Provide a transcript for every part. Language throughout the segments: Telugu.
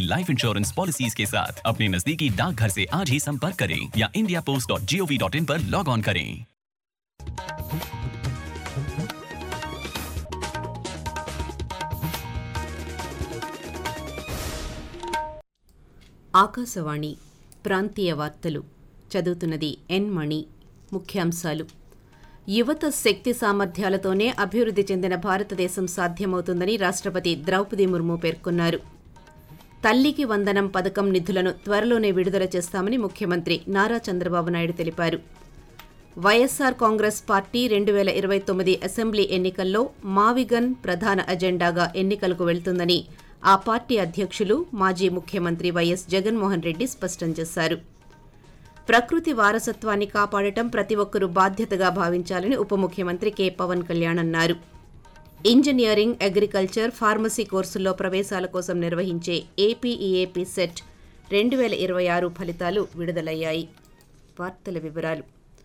लाइफ इंश्योरेंस पॉलिसीज के साथ अपने नजदीकी डाकघर से आज ही संपर्क करें या India post dot G O V dot in पर लॉग ऑन करें ఆకాశవాణి ప్రాంతీయ వార్తలు చదువుతున్నది ఎన్ మణి ముఖ్యాంశాలు యువత శక్తి సామర్థ్యాలతోనే అభివృద్ధి చెందిన భారతదేశం సాధ్యమవుతుందని రాష్ట్రపతి ద్రౌపది ముర్ము పేర్కొన్నారు తల్లికి వందనం పథకం నిధులను త్వరలోనే విడుదల చేస్తామని ముఖ్యమంత్రి నారా చంద్రబాబు నాయుడు తెలిపారు వైఎస్సార్ కాంగ్రెస్ పార్టీ రెండు వేల ఇరవై తొమ్మిది అసెంబ్లీ ఎన్నికల్లో మావిగన్ ప్రధాన అజెండాగా ఎన్నికలకు వెళ్తుందని ఆ పార్టీ అధ్యక్షులు మాజీ ముఖ్యమంత్రి వైఎస్ జగన్మోహన్ రెడ్డి స్పష్టం చేశారు ప్రకృతి వారసత్వాన్ని కాపాడటం ప్రతి ఒక్కరూ బాధ్యతగా భావించాలని ఉప ముఖ్యమంత్రి కె పవన్ కళ్యాణ్ అన్నారు ఇంజనీరింగ్ అగ్రికల్చర్ ఫార్మసీ కోర్సుల్లో ప్రవేశాల కోసం నిర్వహించే ఏపీఈఏపీ సెట్ రెండు వేల ఇరవై ఆరు ఫలితాలు విడుదలయ్యాయి వార్తల వివరాలు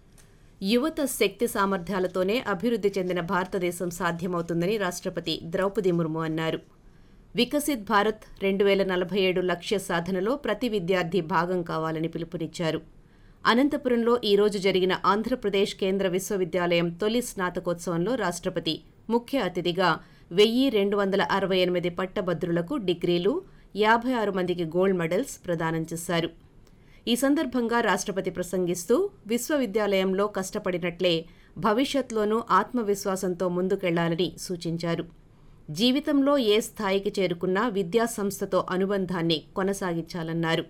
యువత శక్తి సామర్థ్యాలతోనే అభివృద్ధి చెందిన భారతదేశం సాధ్యమవుతుందని రాష్ట్రపతి ద్రౌపది ముర్ము అన్నారు వికసిత్ భారత్ రెండు వేల నలభై ఏడు లక్ష్య సాధనలో ప్రతి విద్యార్థి భాగం కావాలని పిలుపునిచ్చారు అనంతపురంలో ఈ రోజు జరిగిన ఆంధ్రప్రదేశ్ కేంద్ర విశ్వవిద్యాలయం తొలి స్నాతకోత్సవంలో రాష్ట్రపతి ముఖ్య అతిథిగా వెయ్యి రెండు వందల అరవై ఎనిమిది పట్టభద్రులకు డిగ్రీలు యాభై ఆరు మందికి గోల్డ్ మెడల్స్ ప్రదానం చేశారు ఈ సందర్భంగా రాష్ట్రపతి ప్రసంగిస్తూ విశ్వవిద్యాలయంలో కష్టపడినట్లే భవిష్యత్లోనూ ఆత్మవిశ్వాసంతో ముందుకెళ్లాలని సూచించారు జీవితంలో ఏ స్థాయికి చేరుకున్నా విద్యా సంస్థతో అనుబంధాన్ని కొనసాగించాలన్నారు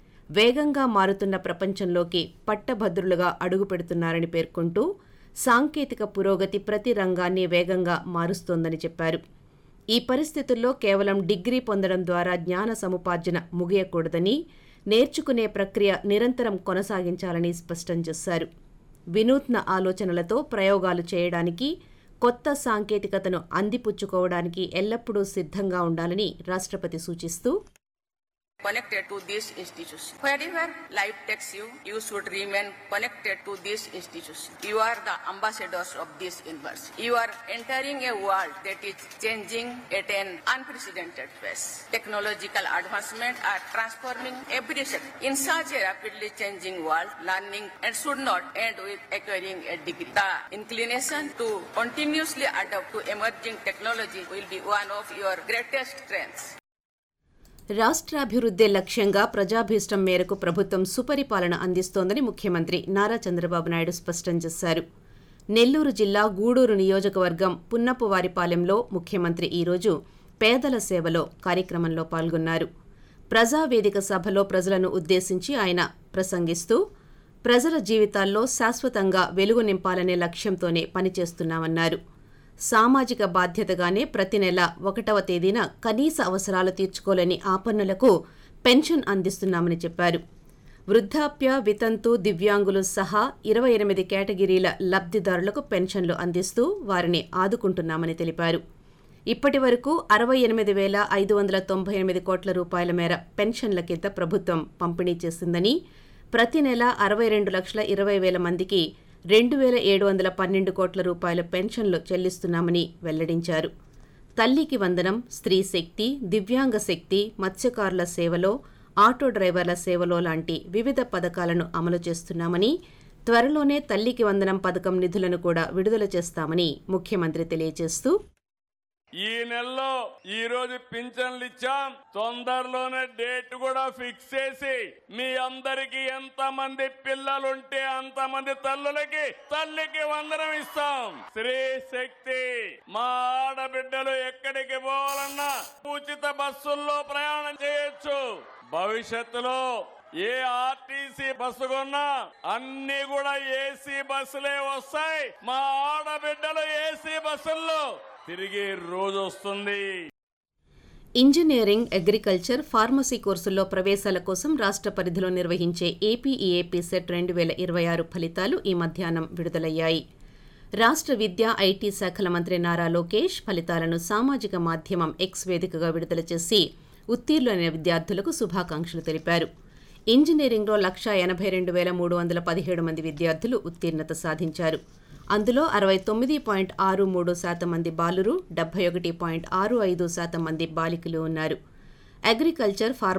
వేగంగా మారుతున్న ప్రపంచంలోకి పట్టభద్రులుగా అడుగుపెడుతున్నారని పేర్కొంటూ సాంకేతిక పురోగతి ప్రతి రంగాన్ని వేగంగా మారుస్తోందని చెప్పారు ఈ పరిస్థితుల్లో కేవలం డిగ్రీ పొందడం ద్వారా జ్ఞాన సముపార్జన ముగియకూడదని నేర్చుకునే ప్రక్రియ నిరంతరం కొనసాగించాలని స్పష్టం చేశారు వినూత్న ఆలోచనలతో ప్రయోగాలు చేయడానికి కొత్త సాంకేతికతను అందిపుచ్చుకోవడానికి ఎల్లప్పుడూ సిద్ధంగా ఉండాలని రాష్ట్రపతి సూచిస్తూ connected to this institution. Wherever life takes you, you should remain connected to this institution. You are the ambassadors of this university. You are entering a world that is changing at an unprecedented pace. Technological advancements are transforming every sector. In such a rapidly changing world, learning and should not end with acquiring a degree. The inclination to continuously adapt to emerging technology will be one of your greatest strengths. రాష్ట్రాభివృద్ధే లక్ష్యంగా ప్రజాభీష్టం మేరకు ప్రభుత్వం సుపరిపాలన అందిస్తోందని ముఖ్యమంత్రి నారా చంద్రబాబు నాయుడు స్పష్టం చేశారు నెల్లూరు జిల్లా గూడూరు నియోజకవర్గం పున్నపువారిపాలెంలో ముఖ్యమంత్రి ఈరోజు పేదల సేవలో కార్యక్రమంలో పాల్గొన్నారు ప్రజావేదిక సభలో ప్రజలను ఉద్దేశించి ఆయన ప్రసంగిస్తూ ప్రజల జీవితాల్లో శాశ్వతంగా వెలుగు నింపాలనే లక్ష్యంతోనే పనిచేస్తున్నామన్నారు సామాజిక బాధ్యతగానే ప్రతి నెల ఒకటవ తేదీన కనీస అవసరాలు తీర్చుకోలేని ఆపన్నులకు పెన్షన్ అందిస్తున్నామని చెప్పారు వృద్ధాప్య వితంతు దివ్యాంగులు సహా ఇరవై ఎనిమిది కేటగిరీల లబ్ధిదారులకు పెన్షన్లు అందిస్తూ వారిని ఆదుకుంటున్నామని తెలిపారు ఇప్పటి వరకు అరవై ఎనిమిది వేల ఐదు వందల తొంభై ఎనిమిది కోట్ల రూపాయల మేర పెన్షన్ల కింద ప్రభుత్వం పంపిణీ చేసిందని ప్రతి నెల అరవై రెండు లక్షల ఇరవై వేల మందికి రెండు వేల ఏడు వందల పన్నెండు కోట్ల రూపాయల పెన్షన్లు చెల్లిస్తున్నామని వెల్లడించారు తల్లికి వందనం స్త్రీ శక్తి దివ్యాంగ శక్తి మత్స్యకారుల సేవలో ఆటో డ్రైవర్ల సేవలో లాంటి వివిధ పథకాలను అమలు చేస్తున్నామని త్వరలోనే తల్లికి వందనం పథకం నిధులను కూడా విడుదల చేస్తామని ముఖ్యమంత్రి తెలియజేస్తూ ఈ నెలలో ఈ రోజు పింఛన్లు ఇచ్చాం తొందరలోనే డేట్ కూడా ఫిక్స్ చేసి మీ అందరికి ఎంత మంది పిల్లలుంటే అంత మంది తల్లులకి తల్లికి వందనం ఇస్తాం స్త్రీ శక్తి మా ఆడబిడ్డలు ఎక్కడికి పోవాలన్నా ఉచిత బస్సుల్లో ప్రయాణం చేయొచ్చు భవిష్యత్తులో ఏ ఆర్టీసీ బస్సు కొన్నా అన్ని కూడా ఏసీ బస్సులే వస్తాయి మా ఆడబిడ్డలు ఏసీ బస్సుల్లో తిరిగి రోజు వస్తుంది ఇంజనీరింగ్ అగ్రికల్చర్ ఫార్మసీ కోర్సుల్లో ప్రవేశాల కోసం రాష్ట్ర పరిధిలో నిర్వహించే ఏపీఈఏపీ సెట్ రెండు వేల ఇరవై ఆరు ఫలితాలు ఈ మధ్యాహ్నం విడుదలయ్యాయి రాష్ట్ర విద్యా ఐటీ శాఖల మంత్రి నారా లోకేష్ ఫలితాలను సామాజిక మాధ్యమం ఎక్స్ వేదికగా విడుదల చేసి ఉత్తీర్ణులైన విద్యార్థులకు శుభాకాంక్షలు తెలిపారు ఇంజనీరింగ్లో లక్షా ఎనభై రెండు వేల మూడు వందల పదిహేడు మంది విద్యార్థులు ఉత్తీర్ణత సాధించారు అందులో అరవై తొమ్మిది పాయింట్ ఆరు మూడు శాతం మంది బాలురు డెబ్బై ఒకటి పాయింట్ ఆరు ఐదు శాతం మంది బాలికలు ఉన్నారు అగ్రికల్చర్ ఫార్మా